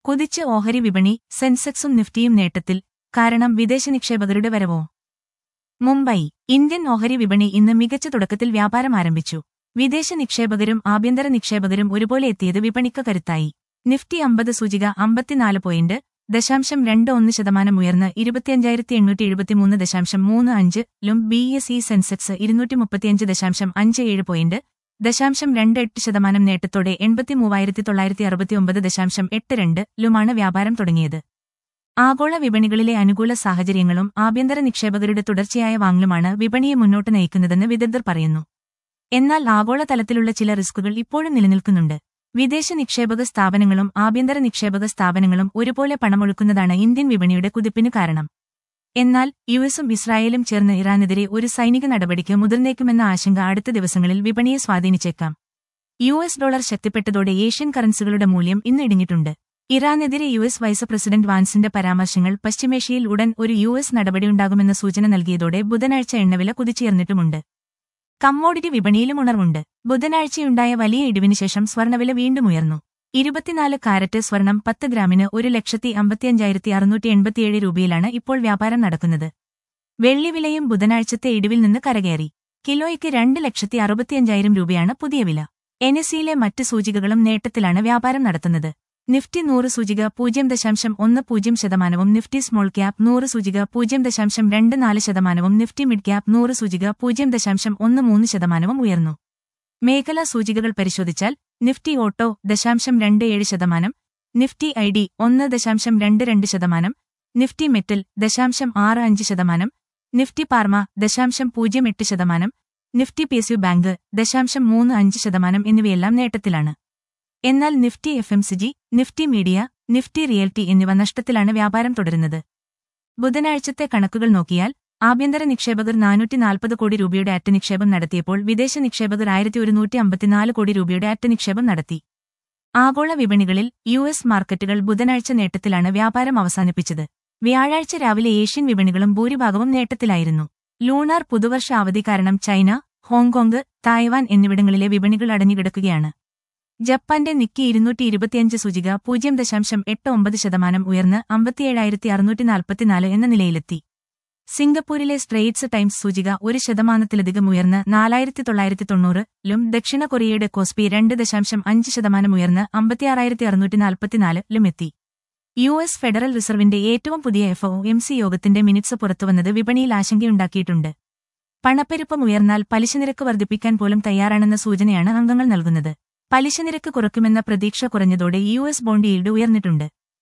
കുതിച്ച് ഓഹരി വിപണി സെൻസെക്സും നിഫ്റ്റിയും നേട്ടത്തിൽ കാരണം വിദേശ നിക്ഷേപകരുടെ വരവോ മുംബൈ ഇന്ത്യൻ ഓഹരി വിപണി ഇന്ന് മികച്ച തുടക്കത്തിൽ വ്യാപാരം ആരംഭിച്ചു വിദേശ നിക്ഷേപകരും ആഭ്യന്തര നിക്ഷേപകരും ഒരുപോലെ എത്തിയത് വിപണിക്ക് കരുത്തായി നിഫ്റ്റി അമ്പത് സൂചിക അമ്പത്തിനാല് പോയിന്റ് ദശാംശം രണ്ട് ഒന്ന് ശതമാനം ഉയർന്ന് ഇരുപത്തിയഞ്ചായിരത്തി എണ്ണൂറ്റി എഴുപത്തിമൂന്ന് ദശാംശം മൂന്ന് അഞ്ച് ലും ബി എസ് ഇ സെൻസെക്സ് ഇരുന്നൂറ്റി മുപ്പത്തിയഞ്ച് ദശാംശം അഞ്ച് ഏഴ് പോയിന്റ് ദശാംശം രണ്ട് എട്ട് ശതമാനം നേട്ടത്തോടെ എൺപത്തിമൂവായിരത്തി തൊള്ളായിരത്തി അറുപത്തിയൊമ്പത് ദശാംശം എട്ട് രണ്ട് ലുമാണ് വ്യാപാരം തുടങ്ങിയത് ആഗോള വിപണികളിലെ അനുകൂല സാഹചര്യങ്ങളും ആഭ്യന്തര നിക്ഷേപകരുടെ തുടർച്ചയായ വാങ്ങലുമാണ് വിപണിയെ മുന്നോട്ട് നയിക്കുന്നതെന്ന് വിദഗ്ധർ പറയുന്നു എന്നാൽ ആഗോളതലത്തിലുള്ള ചില റിസ്കുകൾ ഇപ്പോഴും നിലനിൽക്കുന്നുണ്ട് വിദേശ നിക്ഷേപക സ്ഥാപനങ്ങളും ആഭ്യന്തര നിക്ഷേപക സ്ഥാപനങ്ങളും ഒരുപോലെ പണമൊഴുക്കുന്നതാണ് ഇന്ത്യൻ വിപണിയുടെ കുതിപ്പിന് കാരണം എന്നാൽ യുഎസും ഇസ്രായേലും ചേർന്ന് ഇറാനെതിരെ ഒരു സൈനിക നടപടിക്ക് മുതിർന്നേക്കുമെന്ന ആശങ്ക അടുത്ത ദിവസങ്ങളിൽ വിപണിയെ സ്വാധീനിച്ചേക്കാം യു എസ് ഡോളർ ശക്തിപ്പെട്ടതോടെ ഏഷ്യൻ കറൻസികളുടെ മൂല്യം ഇന്ന് ഇടിഞ്ഞിട്ടുണ്ട് ഇറാനെതിരെ യു എസ് വൈസ് പ്രസിഡന്റ് വാൻസിന്റെ പരാമർശങ്ങൾ പശ്ചിമേഷ്യയിൽ ഉടൻ ഒരു യു എസ് നടപടിയുണ്ടാകുമെന്ന സൂചന നൽകിയതോടെ ബുധനാഴ്ച എണ്ണവില കുതിച്ചുയർന്നിട്ടുമുണ്ട് കമ്മോഡിറ്റി വിപണിയിലും ഉണർവുണ്ട് ബുധനാഴ്ചയുണ്ടായ വലിയ ഇടിവിന് ശേഷം സ്വർണ്ണവില വീണ്ടും ഉയർന്നു ഇരുപത്തിനാല് കാരറ്റ് സ്വർണം പത്ത് ഗ്രാമിന് ഒരു ലക്ഷത്തി അമ്പത്തിയഞ്ചായിരത്തി അറുന്നൂറ്റി എൺപത്തിയേഴ് രൂപയിലാണ് ഇപ്പോൾ വ്യാപാരം നടക്കുന്നത് വെള്ളിവിലയും ബുധനാഴ്ചത്തെ ഇടിവിൽ നിന്ന് കരകയറി കിലോയ്ക്ക് രണ്ട് ലക്ഷത്തി അറുപത്തിയഞ്ചായിരം രൂപയാണ് പുതിയ വില എൻഎസിയിലെ മറ്റ് സൂചികകളും നേട്ടത്തിലാണ് വ്യാപാരം നടത്തുന്നത് നിഫ്റ്റി നൂറ് സൂചിക പൂജ്യം ദശാംശം ഒന്ന് പൂജ്യം ശതമാനവും നിഫ്റ്റി സ്മോൾ ക്യാപ് നൂറ് സൂചിക പൂജ്യം ദശാംശം രണ്ട് നാല് ശതമാനവും നിഫ്റ്റി മിഡ് ക്യാപ് നൂറ് സൂചിക പൂജ്യം ദശാംശം ഒന്ന് മൂന്ന് ശതമാനവും ഉയർന്നു മേഖലാ സൂചികകൾ പരിശോധിച്ചാൽ നിഫ്റ്റി ഓട്ടോ ദശാംശം രണ്ട് ഏഴ് ശതമാനം നിഫ്റ്റി ഐ ഡി ഒന്ന് ദശാംശം രണ്ട് രണ്ട് ശതമാനം നിഫ്റ്റി മെറ്റൽ ദശാംശം ആറ് അഞ്ച് ശതമാനം നിഫ്റ്റി പാർമ ദശാംശം പൂജ്യം എട്ട് ശതമാനം നിഫ്റ്റി പിഎസ്യു ബാങ്ക് ദശാംശം മൂന്ന് അഞ്ച് ശതമാനം എന്നിവയെല്ലാം നേട്ടത്തിലാണ് എന്നാൽ Nifty F M C G Nifty media Nifty realty എന്നിവ നഷ്ടത്തിലാണ് വ്യാപാരം തുടരുന്നത് ബുധനാഴ്ചത്തെ കണക്കുകൾ നോക്കിയാൽ ആഭ്യന്തര നിക്ഷേപകർ നാനൂറ്റി നാൽപ്പത് കോടി രൂപയുടെ അറ്റ നിക്ഷേപം നടത്തിയപ്പോൾ വിദേശ നിക്ഷേപകർ ആയിരത്തി ഒരുന്നൂറ്റി അമ്പത്തിനാല് കോടി രൂപയുടെ അറ്റ നിക്ഷേപം നടത്തി ആഗോള വിപണികളിൽ യു എസ് മാർക്കറ്റുകൾ ബുധനാഴ്ച നേട്ടത്തിലാണ് വ്യാപാരം അവസാനിപ്പിച്ചത് വ്യാഴാഴ്ച രാവിലെ ഏഷ്യൻ വിപണികളും ഭൂരിഭാഗവും നേട്ടത്തിലായിരുന്നു ലൂണാർ പുതുവർഷ അവധി കാരണം ചൈന ഹോങ്കോങ് തായ്വാൻ എന്നിവിടങ്ങളിലെ വിപണികൾ അടഞ്ഞുകിടക്കുകയാണ് ജപ്പാന്റെ നിക്കി ഇരുന്നൂറ്റി ഇരുപത്തിയഞ്ച് സൂചിക പൂജ്യം ദശാംശം എട്ട് ഒമ്പത് ശതമാനം ഉയർന്ന് അമ്പത്തിയേഴായിരത്തി അറുന്നൂറ്റി നാൽപ്പത്തിനാല് എന്ന നിലയിലെത്തി സിംഗപ്പൂരിലെ സ്ട്രെയിറ്റ്സ് ടൈംസ് സൂചിക ഒരു ശതമാനത്തിലധികം ഉയർന്ന് നാലായിരത്തി തൊള്ളായിരത്തി തൊണ്ണൂറ് ലും ദക്ഷിണ കൊറിയയുടെ കോസ്പി രണ്ട് ദശാംശം അഞ്ച് ശതമാനം ഉയർന്ന് അമ്പത്തിയാറായിരത്തി അറുന്നൂറ്റി നാൽപ്പത്തിനാല് ലും എത്തി യു എസ് ഫെഡറൽ റിസർവിന്റെ ഏറ്റവും പുതിയ എഫ് ഒ എം സി യോഗത്തിന്റെ മിനിറ്റ്സ് പുറത്തുവന്നത് വിപണിയിൽ ആശങ്കയുണ്ടാക്കിയിട്ടുണ്ട് പണപ്പെരുപ്പം ഉയർന്നാൽ പലിശനിരക്ക് വർദ്ധിപ്പിക്കാൻ പോലും തയ്യാറാണെന്ന സൂചനയാണ് അംഗങ്ങൾ നൽകുന്നത് പലിശനിരക്ക് കുറയ്ക്കുമെന്ന പ്രതീക്ഷ കുറഞ്ഞതോടെ യു എസ് ബോണ്ട് ഈൽഡ് ഉയർന്നിട്ടുണ്ട്